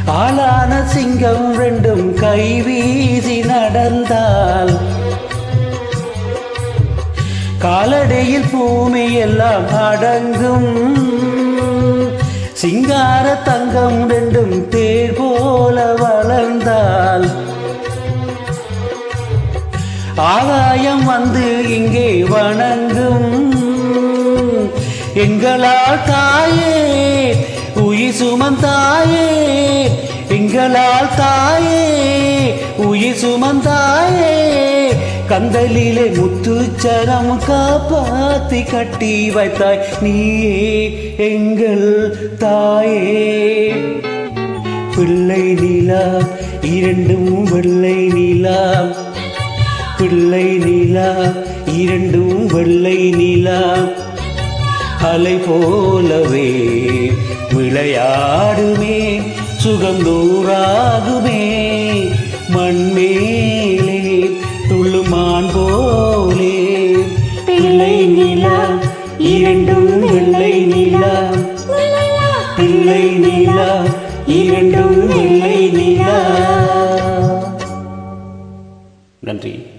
ஆளான சிங்கம் ரெண்டும் கை வீசி நடந்தால் காலடியில் பூமி எல்லாம் அடங்கும் சிங்கார தங்கம் ரெண்டும் தேர் போல வளர்ந்தால் ஆகாயம் வந்து இங்கே வணங்கும் எங்களால் தாயே உயிர் சுமந்தாயே எங்களால் தாயே உயிர் சுமந்தாயே கந்தலிலே முத்துச்சரம் காப்பாத்தி கட்டி வைத்தாய் நீயே எங்கள் தாயே பிள்ளை நிலா இரண்டும் வெள்ளை நிலா பிள்ளை நிலா இரண்டும் வெள்ளை நிலா அலை போலவே விளையாடுமே சுகந்தூராகுமே மண்மேலே துள்ளுமான் போலே பிள்ளை நிலா இரண்டும் வெள்ளை நிலா பிள்ளை நிலா இரண்டும் வெள்ளை நிலா நன்றி